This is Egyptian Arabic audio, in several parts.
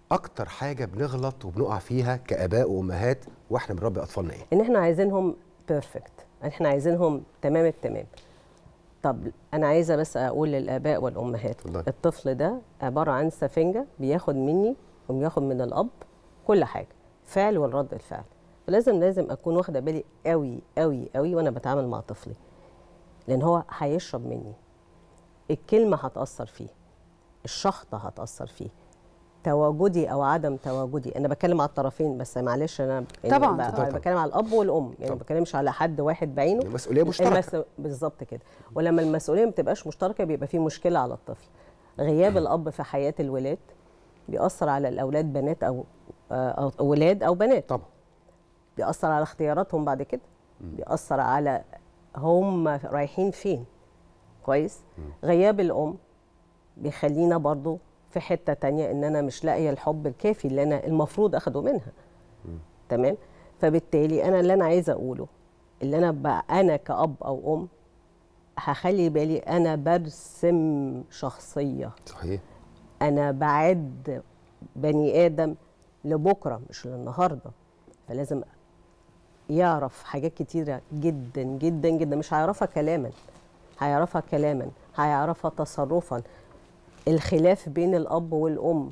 اكتر حاجه بنغلط وبنقع فيها كاباء وامهات واحنا بنربي اطفالنا ايه ان احنا عايزينهم بيرفكت احنا عايزينهم تمام التمام طب انا عايزه بس اقول للاباء والامهات اتفضلي. الطفل ده عباره عن سفنجه بياخد مني وبياخد من الاب كل حاجه فعل والرد الفعل فلازم لازم اكون واخده بالي قوي قوي قوي وانا بتعامل مع طفلي لان هو هيشرب مني الكلمه هتاثر فيه الشخطه هتاثر فيه تواجدي او عدم تواجدي انا بتكلم على الطرفين بس معلش انا يعني طبعاً، ب- طبعاً. بتكلم على الاب والام يعني ما طبعاً. بتكلمش على حد واحد بعينه مسؤوليه مشتركه المس... بالظبط كده ولما المسؤوليه ما بتبقاش مشتركه بيبقى في مشكله على الطفل غياب الاب في حياه الولاد بيأثر على الاولاد بنات او آه، أو ولاد او بنات طبعا بيأثر على اختياراتهم بعد كده بيأثر على هم رايحين فين كويس غياب الام بيخلينا برضو في حته تانية ان انا مش لاقيه الحب الكافي اللي انا المفروض اخده منها تمام فبالتالي انا اللي انا عايزه اقوله اللي انا بقى انا كاب او ام هخلي بالي انا برسم شخصيه صحيح انا بعد بني ادم لبكره مش للنهارده فلازم يعرف حاجات كتيره جدا جدا جدا مش هيعرفها كلاما هيعرفها كلاما هيعرفها تصرفا الخلاف بين الاب والام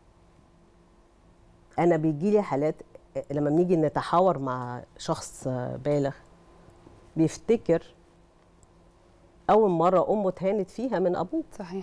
انا بيجي لي حالات لما بنيجي نتحاور مع شخص بالغ بيفتكر اول مره امه اتهانت فيها من ابوه صحيح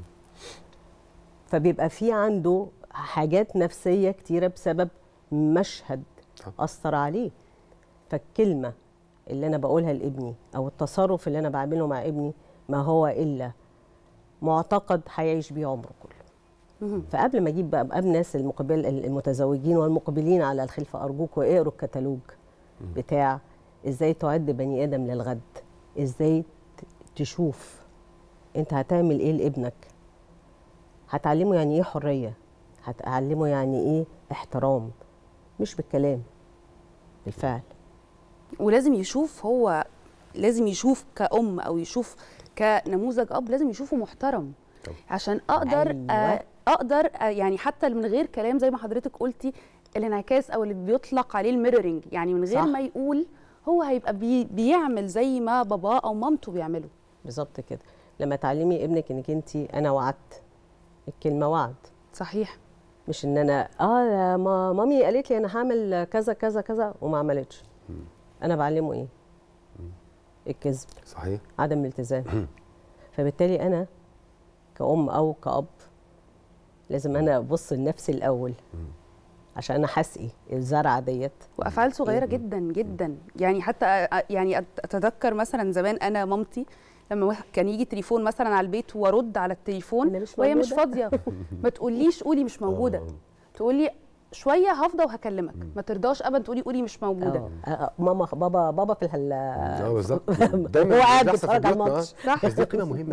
فبيبقى في عنده حاجات نفسية كتيرة بسبب مشهد طب. أثر عليه فالكلمة اللي أنا بقولها لابني أو التصرف اللي أنا بعمله مع ابني ما هو إلا معتقد هيعيش بيه عمره كله مهم. فقبل ما اجيب بقى بقى الناس المقبل المتزوجين والمقبلين على الخلفه ارجوكوا اقروا الكتالوج بتاع ازاي تعد بني ادم للغد ازاي ت- تشوف انت هتعمل ايه لابنك هتعلمه يعني ايه حريه هتعلمه يعني ايه احترام مش بالكلام بالفعل ولازم يشوف هو لازم يشوف كأم أو يشوف كنموذج أب لازم يشوفه محترم طبعا. عشان أقدر أيوة. آه أقدر آه يعني حتى من غير كلام زي ما حضرتك قلتي الانعكاس أو اللي بيطلق عليه الميرورنج يعني من غير صح. ما يقول هو هيبقى بي بيعمل زي ما باباه أو مامته بيعملوا بالظبط كده لما تعلمي ابنك انك انت انا وعدت الكلمه وعد صحيح مش ان انا اه يا ما مامي قالت لي انا هعمل كذا كذا كذا وما عملتش انا بعلمه ايه الكذب صحيح عدم الالتزام فبالتالي انا كأم او كأب لازم انا ابص لنفسي الاول عشان انا هسقي الزرعه ديت وافعال صغيره جدا جدا يعني حتى أ- يعني أت- اتذكر مثلا زمان انا مامتي لما واحد كان يجي تليفون مثلا على البيت وارد على التليفون أنا مش وهي مش موجودة. فاضيه ما تقوليش قولي مش موجوده تقولي شويه هفضى وهكلمك ما ترضاش ابدا تقولي قولي مش موجوده آه، آه، ماما بابا بابا في الهل اه بالظبط هو دايما قاعد بيحصل في بيتفرج على بيوتنا، آه. الماتش صح بس دي قيمه مهمه